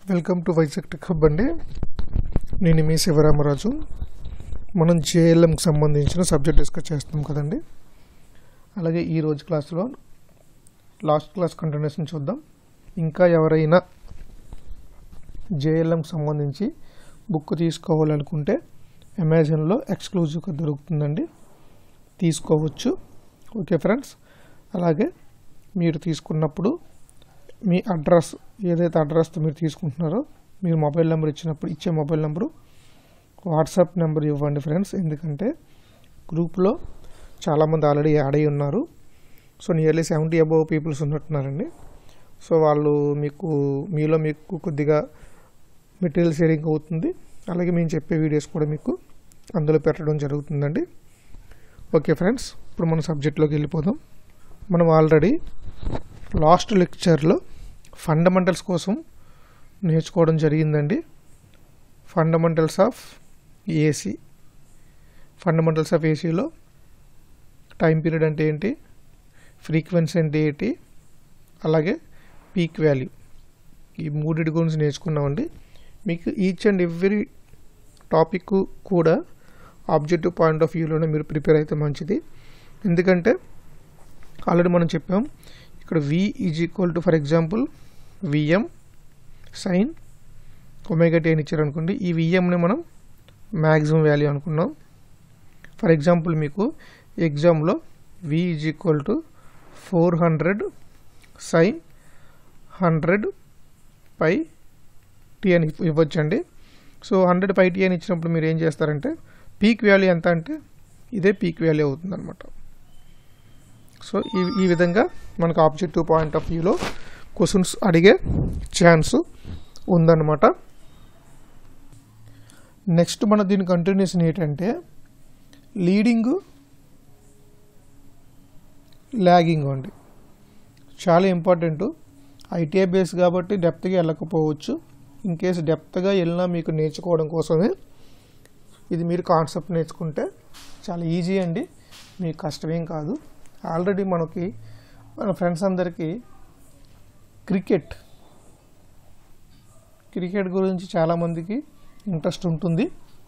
welcome to Vizag tech hub అండి నేను మీ శివరామరాజు మనం జేఎల్ఎంకి సంబంధించిన సబ్జెక్ట్ డిస్కస్ చేస్తున్నాం కదండి అలాగే ఈ రోజు క్లాస్లో లాస్ట్ క్లాస్ కంటిన్యూషన్ చూద్దాం ఇంకా ఎవరైనా జేఎల్ఎంకి సంబంధించి బుక్ తీసుకోవాలనుకుంటే అమెజాన్లో ఎక్స్క్లూజివ్గా దొరుకుతుందండి తీసుకోవచ్చు ఓకే ఫ్రెండ్స్ అలాగే మీరు తీసుకున్నప్పుడు మీ అడ్రస్ ఏదైతే అడ్రస్తో మీరు తీసుకుంటున్నారో మీరు మొబైల్ నెంబర్ ఇచ్చినప్పుడు ఇచ్చే మొబైల్ నెంబరు వాట్సాప్ నెంబర్ ఇవ్వండి ఫ్రెండ్స్ ఎందుకంటే గ్రూప్లో చాలామంది ఆల్రెడీ యాడ్ అయి ఉన్నారు so nearly seventy above peoples ఉన్నట్టున్నారండి సో వాళ్ళు మీకు మీలో మీకు కొద్దిగా మెటీరియల్ షేరింగ్ అవుతుంది అలాగే మేము చెప్పే వీడియోస్ కూడా మీకు అందులో పెట్టడం జరుగుతుందండి ఓకే ఫ్రెండ్స్ ఇప్పుడు మన సబ్జెక్ట్లోకి వెళ్ళిపోదాం మనం ఆల్రెడీ లాస్ట్ లెక్చర్లో ఫండమెంటల్స్ కోసం నేర్చుకోవడం జరిగిందండి fundamentals of AC fundamentals of ఏసీలో టైం పీరియడ్ అంటే ఏంటి ఫ్రీక్వెన్సీ అంటే ఏంటి అలాగే పీక్ వాల్యూ ఈ మూడింటి గురించి నేర్చుకున్నామండి మీకు ఈచ్ అండ్ ఎవ్రీ టాపిక్ కూడా ఆబ్జెక్టివ్ పాయింట్ ఆఫ్ వ్యూలోనే మీరు ప్రిపేర్ అయితే మంచిది ఎందుకంటే ఆల్రెడీ మనం చెప్పాం ఇక్కడ V is equal to for example VM sine omega t అని ఇచ్చారనుకోండి ఈ విఎంని మనం మ్యాక్సిమం వాల్యూ అనుకున్నాం ఫర్ ఎగ్జాంపుల్ మీకు ఎగ్జామ్లో V is equal to four hundred sine hundred pi t అని ఇవ్వచ్చండి సో హండ్రెడ్ పై టీ అని ఇచ్చినప్పుడు మీరు ఏం చేస్తారంటే పీక్ వాల్యూ ఎంత అంటే ఇదే పీక్ వాల్యూ అవుతుంది అనమాట సో ఈ ఈ విధంగా మనకు ఆబ్జెక్టివ్ పాయింట్ ఆఫ్ వ్యూలో క్వశ్చన్స్ అడిగే ఛాన్స్ ఉందన్నమాట నెక్స్ట్ మన దీని కంటిన్యూషన్ ఏంటంటే లీడింగ్ ల్యాగింగ్ అండి చాలా ఇంపార్టెంట్ ఐటీఐ బేస్ కాబట్టి డెప్త్గా వెళ్ళకపోవచ్చు ఇన్ కేసు డెప్త్గా వెళ్ళినా మీకు నేర్చుకోవడం కోసమే ఇది మీరు కాన్సెప్ట్ నేర్చుకుంటే చాలా ఈజీ అండి మీకు కష్టమేం కాదు ఆల్రెడీ మనకి మన ఫ్రెండ్స్ అందరికీ క్రికెట్ క్రికెట్ గురించి చాలామందికి ఇంట్రెస్ట్ ఉంటుంది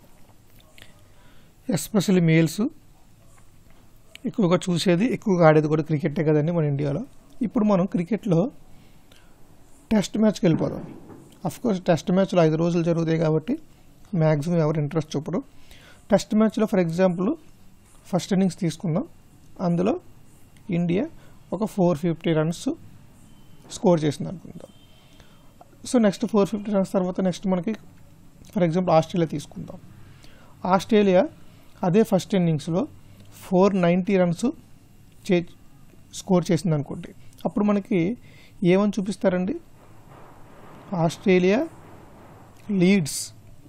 ఎస్పెషల్లీ మేల్స్ ఎక్కువగా చూసేది ఎక్కువగా ఆడేది కూడా క్రికెటే కదండి మన ఇండియాలో ఇప్పుడు మనం క్రికెట్లో టెస్ట్ మ్యాచ్కి వెళ్ళిపోదాం కోర్స్ టెస్ట్ మ్యాచ్లో ఐదు రోజులు జరుగుతాయి కాబట్టి మ్యాక్సిమం ఎవరు ఇంట్రెస్ట్ చూపరు టెస్ట్ మ్యాచ్లో ఫర్ ఎగ్జాంపుల్ ఫస్ట్ ఇన్నింగ్స్ తీసుకుందాం అందులో ఇండియా ఒక ఫోర్ ఫిఫ్టీ రన్స్ స్కోర్ చేసింది అనుకుందాం so next four fifty runs తర్వాత నెక్స్ట్ మనకి ఫర్ ఎగ్జాంపుల్ ఆస్ట్రేలియా తీసుకుందాం ఆస్ట్రేలియా అదే ఫస్ట్ ఇన్నింగ్స్లో ఫోర్ నైంటీ రన్స్ చే స్కోర్ చేసింది అనుకోండి అప్పుడు మనకి ఏమని చూపిస్తారండి Australia leads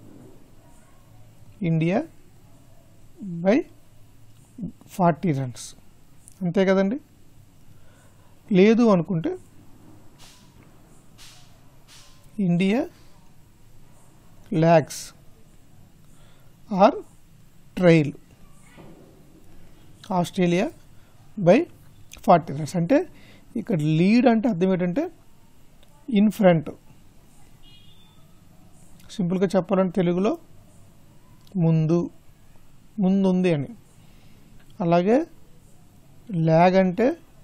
India by forty runs అంతే కదండి లేదు అనుకుంటే India lacks or trail Australia by forty runs అంటే ఇక్కడ లీడ్ అంటే అర్థం ఏంటంటే ఇన్ ఫ్రంట్ సింపుల్గా చెప్పాలంటే తెలుగులో ముందు ముందుంది అని అలాగే ల్యాగ్ అంటే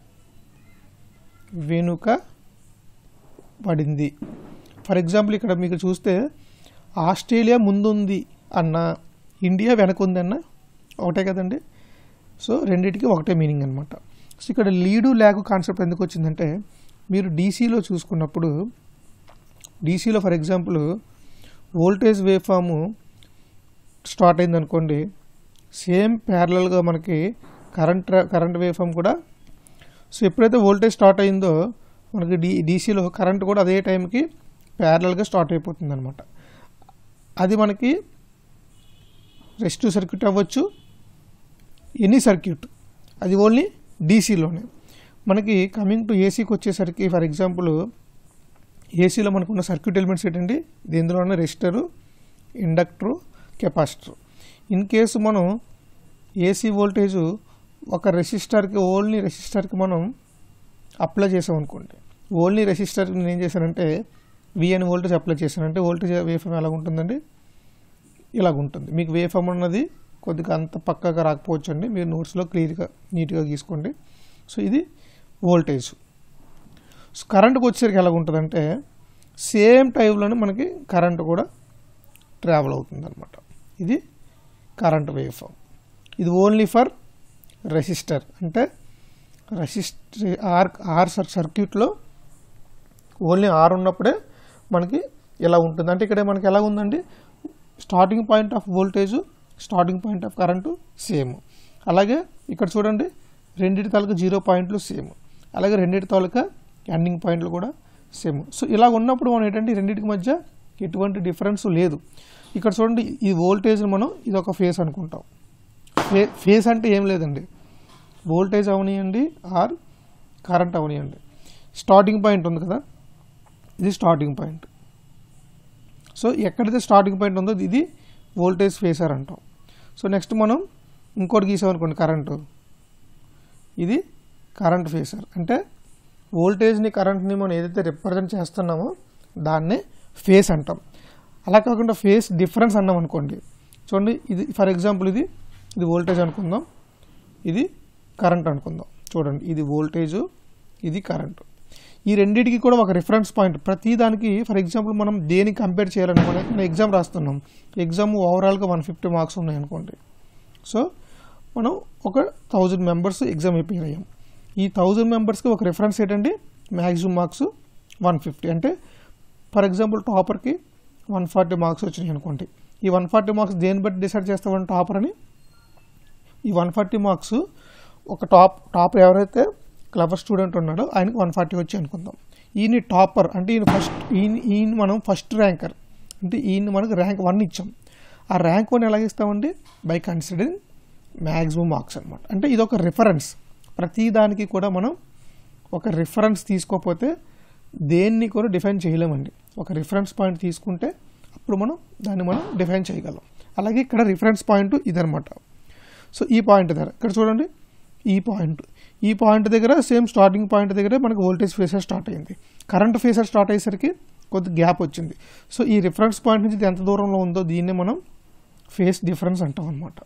వెనుక పడింది ఫర్ ఎగ్జాంపుల్ ఇక్కడ మీకు చూస్తే ఆస్ట్రేలియా ముందుంది అన్న ఇండియా వెనక ఉంది అన్న ఒకటే కదండి సో రెండింటికి ఒకటే మీనింగ్ అనమాట సో ఇక్కడ లీడు ల్యాగ్ కాన్సెప్ట్ ఎందుకు వచ్చిందంటే మీరు డీసీలో చూసుకున్నప్పుడు డీసీలో for example voltage wave form start అయింది అనుకోండి సేమ్ ప్యారలల్గా మనకి కరెంట్ కరెంట్ వేవ్ ఫామ్ కూడా సో ఎప్పుడైతే వోల్టేజ్ స్టార్ట్ అయిందో మనకి డీ డీసీలో కరెంట్ కూడా అదే టైంకి ప్యారలల్గా స్టార్ట్ అయిపోతుంది అనమాట అది మనకి రెస్టివ్ సర్క్యూట్ అవ్వచ్చు ఎనీ సర్క్యూట్ అది ఓన్లీ డీసీలోనే మనకి కమింగ్ టు ఏసీకి వచ్చేసరికి ఫర్ ఎగ్జాంపుల్ ఏసీలో మనకున్న సర్క్యూట్ ఎలిమెంట్స్ ఏంటండి దీనిలోనే resistor inductor capacitor in case మనం ఏసీ వోల్టేజ్ ఒక రెసిస్టర్కి ఓన్లీ రెసిస్టర్కి మనం అప్లై చేసాం అనుకోండి ఓన్లీ రెసిస్టర్ నేను ఏం చేశానంటే వి అని వోల్టేజ్ అప్లై చేశాను అంటే వోల్టేజ్ వేవ్ ఫామ్ ఎలా ఉంటుందండి ఇలాగ ఉంటుంది మీకు వేవ్ ఫామ్ అన్నది కొద్దిగా అంత పక్కగా రాకపోవచ్చు అండి మీరు నోట్స్లో క్లియర్గా నీట్గా గీసుకోండి సో ఇది వోల్టేజ్ సో కరెంట్కి వచ్చేసరికి ఎలా ఉంటుందంటే సేమ్ టైంలోనే మనకి కరెంట్ కూడా ట్రావెల్ అవుతుంది అనమాట ఇది కరెంట్ వేవ్ ఫామ్ ఇది ఓన్లీ ఫర్ రెసిస్టర్ అంటే రెసిస్ట్ ఆర్ ఆర్ సర్ సర్క్యూట్లో ఓన్లీ ఆర్ ఉన్నప్పుడే మనకి ఇలా ఉంటుంది అంటే ఇక్కడ మనకి ఎలా ఉందండి starting point of voltage starting point of current same అలాగే ఇక్కడ చూడండి రెండింటి తాలూకా జీరో పాయింట్లు సేమ్ అలాగే రెండింటి తాలూకా ఎండింగ్ పాయింట్లు కూడా సేమ్ సో ఇలా ఉన్నప్పుడు మనం ఏంటంటే ఈ రెండింటికి మధ్య ఎటువంటి డిఫరెన్స్ లేదు ఇక్కడ చూడండి ఈ వోల్టేజ్ మనం ఇది ఒక ఫేస్ అనుకుంటాం ఫే ఫేస్ అంటే ఏం లేదండి వోల్టేజ్ అవనియండి ఆర్ కరెంట్ అవనియండి స్టార్టింగ్ పాయింట్ ఉంది కదా ఇది స్టార్టింగ్ పాయింట్ సో ఎక్కడైతే స్టార్టింగ్ పాయింట్ ఉందో ఇది వోల్టేజ్ ఫేసర్ అంటాం సో నెక్స్ట్ మనం ఇంకోటి గీసామనుకోండి కరెంటు ఇది కరెంట్ ఫేసర్ అంటే వోల్టేజ్ని కరెంట్ని మనం ఏదైతే రిప్రజెంట్ చేస్తున్నామో దాన్నే ఫేస్ అంటాం అలా కాకుండా ఫేస్ డిఫరెన్స్ అన్నాం అనుకోండి చూడండి ఇది ఫర్ ఎగ్జాంపుల్ ఇది ఇది వోల్టేజ్ అనుకుందాం ఇది కరెంట్ అనుకుందాం చూడండి ఇది వోల్టేజ్ ఇది కరెంటు ఈ రెండింటికి కూడా ఒక రిఫరెన్స్ పాయింట్ ప్రతి దానికి ఫర్ ఎగ్జాంపుల్ మనం దేనికి కంపేర్ చేయాలని మనం ఎగ్జామ్ రాస్తున్నాం ఎగ్జామ్ ఓవరాల్గా వన్ ఫిఫ్టీ మార్క్స్ ఉన్నాయి అనుకోండి సో మనం ఒక థౌజండ్ మెంబర్స్ ఎగ్జామ్ ప్రిపేర్ అయ్యాం ఈ థౌజండ్ మెంబర్స్కి ఒక రిఫరెన్స్ ఏంటండి మ్యాక్సిమం మార్క్స్ వన్ ఫిఫ్టీ అంటే ఫర్ ఎగ్జాంపుల్ టాపర్కి వన్ ఫార్టీ మార్క్స్ వచ్చినాయి అనుకోండి ఈ వన్ ఫార్టీ మార్క్స్ దేని బట్టి డిసైడ్ చేస్తామని టాపర్ అని ఈ వన్ ఫార్టీ మార్క్స్ ఒక టాప్ టాపర్ ఎవరైతే క్లవర్ స్టూడెంట్ ఉన్నాడో ఆయనకి వన్ ఫార్టీ వచ్చి అనుకుందాం ఈయన టాపర్ అంటే ఈయన ఫస్ట్ ఈయన ఈయన మనం ఫస్ట్ ర్యాంకర్ అంటే ఈయన మనకు ర్యాంక్ వన్ ఇచ్చాం ఆ ర్యాంక్ వన్ ఎలా ఇస్తామండి బై కన్సిడరింగ్ మ్యాక్సిమం మార్క్స్ అనమాట అంటే ఇది ఒక రిఫరెన్స్ ప్రతి దానికి కూడా మనం ఒక రిఫరెన్స్ తీసుకోకపోతే దేన్ని కూడా డిఫైన్ చేయలేమండి ఒక రిఫరెన్స్ పాయింట్ తీసుకుంటే అప్పుడు మనం దాన్ని మనం డిఫైన్ చేయగలం అలాగే ఇక్కడ రిఫరెన్స్ పాయింట్ ఇదనమాట సో ఈ పాయింట్ దగ్గర ఇక్కడ చూడండి ఈ పాయింట్ ఈ పాయింట్ దగ్గర సేమ్ స్టార్టింగ్ పాయింట్ దగ్గర మనకు వోల్టేజ్ ఫేసర్ స్టార్ట్ అయింది కరెంట్ ఫేసర్ స్టార్ట్ అయ్యేసరికి కొద్ది గ్యాప్ వచ్చింది సో ఈ రిఫరెన్స్ పాయింట్ నుంచి ఇది ఎంత దూరంలో ఉందో దీన్నే మనం ఫేస్ డిఫరెన్స్ అంటాం అనమాట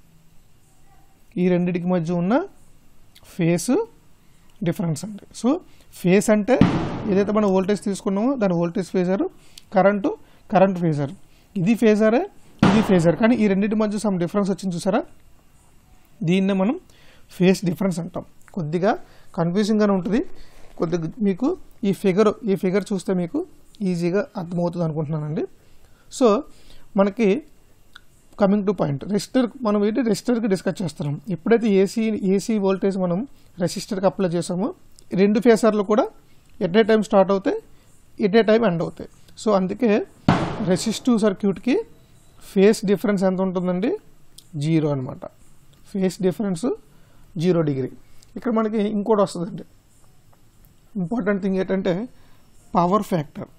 ఈ రెండింటికి మధ్య ఉన్న ఫేస్ డిఫరెన్స్ అండి సో ఫేస్ అంటే ఏదైతే మనం వోల్టేజ్ తీసుకున్నామో దాని voltage phasor current current phasor ఇది ఫేజరే ఇది ఫేజర్ కానీ ఈ రెండింటి మధ్య సమ్ డిఫరెన్స్ వచ్చింది చూసారా దీన్నే మనం ఫేస్ డిఫరెన్స్ అంటాం కొద్దిగా కన్ఫ్యూజింగ్గానే ఉంటుంది కొద్దిగా మీకు ఈ ఫిగర్ ఈ ఫిగర్ చూస్తే మీకు ఈజీగా అర్థమవుతుంది అనుకుంటున్నానండి సో మనకి కమింగ్ టు పాయింట్ రెసిస్టర్ మనం ఏంటి రెసిస్టర్కి డిస్కస్ చేస్తున్నాం ఎప్పుడైతే ఏసీ ఏసీ వోల్టేజ్ మనం రెసిస్టర్కి అప్లై చేసామో రెండు ఫేసర్లు కూడా ఎట్ ఏ టైం స్టార్ట్ అవుతాయి ఎట్ ఏ టైం ఎండ్ అవుతాయి సో అందుకే రెసిస్టివ్ సర్క్యూట్కి ఫేస్ డిఫరెన్స్ ఎంత ఉంటుందండి జీరో అనమాట ఫేస్ డిఫరెన్స్ జీరో డిగ్రీ ఇక్కడ మనకి ఇంకోటి వస్తుందండి ఇంపార్టెంట్ థింగ్ ఏంటంటే పవర్ ఫ్యాక్టర్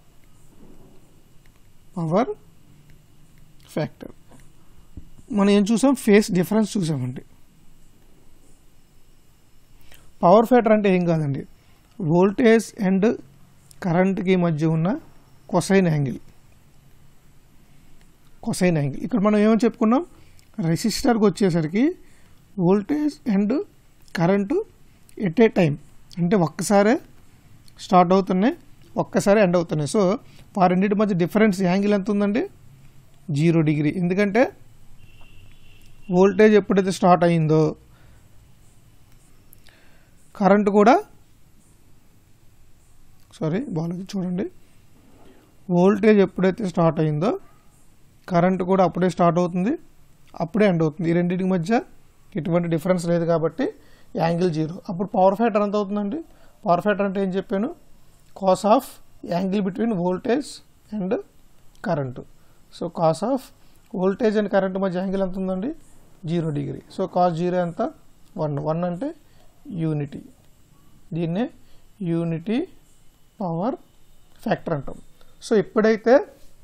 పవర్ ఫ్యాక్టర్ మనం ఏం చూసాం ఫేస్ డిఫరెన్స్ చూసామండి పవర్ ఫ్యాక్టర్ అంటే ఏం కాదండి వోల్టేజ్ అండ్ కరెంట్కి మధ్య ఉన్న కొసైన్ యాంగిల్ కొసైన్ యాంగిల్ ఇక్కడ మనం ఏమని చెప్పుకున్నాం రెసిస్టర్కి వచ్చేసరికి voltage and current at a time అంటే ఒక్కసారే స్టార్ట్ అవుతున్నాయి ఒక్కసారి ఎండ్ అవుతున్నాయి సో ఆ రెండింటి మధ్య డిఫరెన్స్ యాంగిల్ ఎంత ఉందండి జీరో డిగ్రీ ఎందుకంటే వోల్టేజ్ ఎప్పుడైతే స్టార్ట్ అయిందో కరెంట్ కూడా సారీ బాగాలేదు చూడండి వోల్టేజ్ ఎప్పుడైతే స్టార్ట్ అయిందో కరెంట్ కూడా అప్పుడే స్టార్ట్ అవుతుంది అప్పుడే ఎండ్ అవుతుంది ఈ రెండింటి మధ్య ఎటువంటి డిఫరెన్స్ లేదు కాబట్టి యాంగిల్ జీరో అప్పుడు పవర్ ఫ్యాక్టర్ ఎంత అవుతుందండి పవర్ ఫ్యాక్టర్ అంటే ఏం చెప్పాను cos of angle between voltage and current so cos of voltage and current మధ్య యాంగిల్ ఎంత ఉందండి zero degree so cos zero ఎంత వన్ వన్ అంటే యూనిటీ దీన్నే యూనిటీ పవర్ ఫ్యాక్టర్ అంటాం సో ఎప్పుడైతే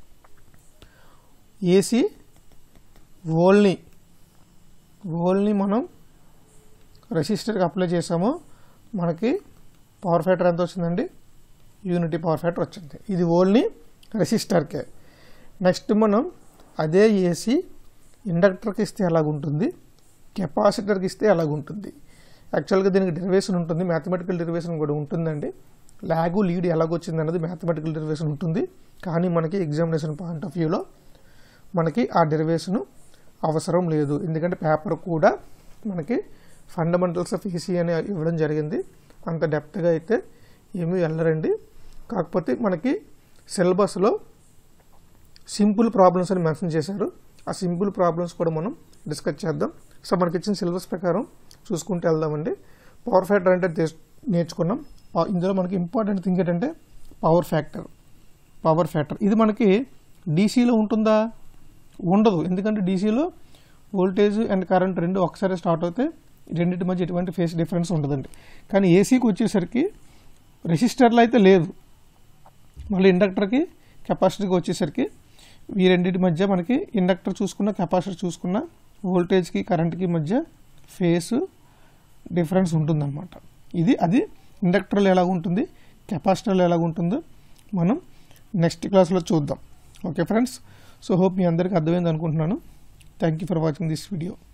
ఏసీ వోల్ని వోల్ని మనం రెసిస్టర్కి అప్లై చేసామో మనకి పవర్ ఫ్యాక్టర్ ఎంత వచ్చిందండి యూనిటీ పవర్ ఫ్యాక్టర్ వచ్చింది ఇది ఓన్లీ రెసిస్టర్కే నెక్స్ట్ మనం అదే ఏసీ ఇండక్టర్కి ఇస్తే ఎలాగుంటుంది కెపాసిటర్కి ఇస్తే ఎలాగుంటుంది యాక్చువల్గా దీనికి డెరివేషన్ ఉంటుంది మ్యాథమెటికల్ డెరివేషన్ కూడా ఉంటుందండి లాగు లీడ్ ఎలాగొచ్చింది అన్నది మ్యాథమెటికల్ డెరివేషన్ ఉంటుంది కానీ మనకి ఎగ్జామినేషన్ పాయింట్ ఆఫ్ వ్యూలో మనకి ఆ డెరివేషన్ అవసరం లేదు ఎందుకంటే పేపర్ కూడా మనకి ఫండమెంటల్స్ ఆఫ్ ఏసీ అని ఇవ్వడం జరిగింది అంత డెప్త్గా అయితే ఏమీ వెళ్ళరండి కాకపోతే మనకి సిలబస్లో సింపుల్ ప్రాబ్లమ్స్ అని మెన్షన్ చేశారు ఆ సింపుల్ ప్రాబ్లమ్స్ కూడా మనం డిస్కస్ చేద్దాం సో మనకి ఇచ్చిన సిలబస్ ప్రకారం చూసుకుంటూ వెళ్దామండి పవర్ ఫ్యాక్టర్ అంటే తెస్- నేర్చుకున్నాం ప- ఇందులో మనకి ఇంపార్టెంట్ థింగ్ ఏంటంటే పవర్ ఫ్యాక్టర్ పవర్ ఫ్యాక్టర్ ఇది మనకి డీసీలో ఉంటుందా ఉండదు ఎందుకంటే డీసీలో వోల్టేజ్ అండ్ కరెంట్ రెండు ఒకసారి స్టార్ట్ అవుతే రెండింటి మధ్య ఎటువంటి ఫేస్ డిఫరెన్స్ ఉండదండి కానీ ఏసీకి వచ్చేసరికి రెసిస్టర్లో అయితే లేదు మళ్ళీ ఇండక్టర్కి కెపాసిటీకి వచ్చేసరికి ఈ రెండింటి మధ్య మనకి ఇండక్టర్ చూసుకున్న కెపాసిటర్ చూసుకున్న వోల్టేజ్కి కరెంట్కి మధ్య ఫేస్ డిఫరెన్స్ ఉంటుందన్నమాట ఇది అది ఇండక్టర్లో ఎలా ఉంటుంది కెపాసిటర్లో ఎలా ఉంటుందో మనం నెక్స్ట్ క్లాస్లో చూద్దాం ఓకే ఫ్రెండ్స్ సో హోప్ మీ అందరికీ అర్థమైంది అనుకుంటున్నాను thank you for watching this video